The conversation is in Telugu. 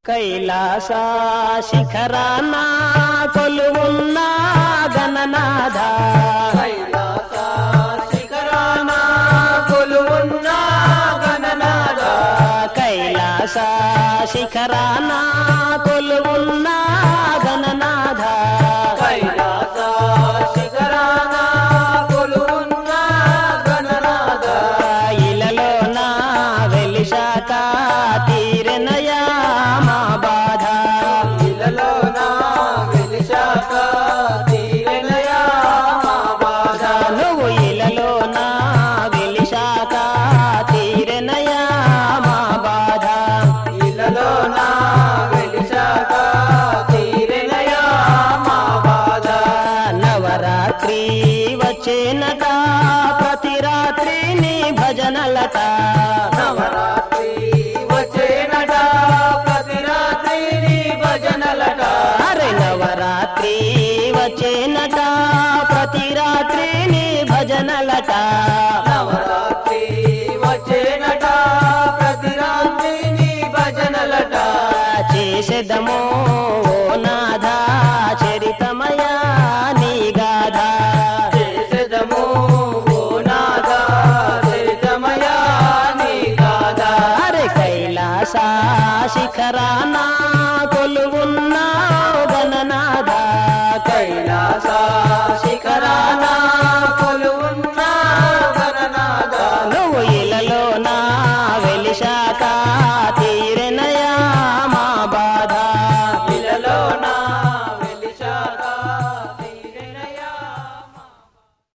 కైలాస శిఖరాన కొలువున్న గణనాథ కైలాస శిఖరాన కొలువున్న గణనాథ కైలాస శిఖరాన కొలువున్న గణనాథ కైలాస శిఖరాన కొలువున్న గణనాథ ఇలలో నా వెలిశాక తీరెనయా మా బాధ ఇలలోన వెలిశాక తీరెనయా మా బాధ నువ్వు ఇలలో నా వెలిశాక తీరెనయా మా బాధ ఇలలోన వెలిశాక తీరెనయా మా బాధ నవరాత్రి వచ్చేనట ప్రతి రాత్రి నీ భజనలట నవరాత్రి వచ్చేనట ప్రతి రాత్రి నీ భజనలట అరే నవరాత్రి వచ్చేనట ప్రతి రాత్రి నీ భజనలట నవరాత్రి వచ్చేనట ప్రతి రాత్రి నీ భజనలట చేసేదమో ఓ నాథ చరితమయా నీ గాథ చేసెదము ఓ నాథ చరితమయా నీ గాథ అరే కైలాస శిఖరానా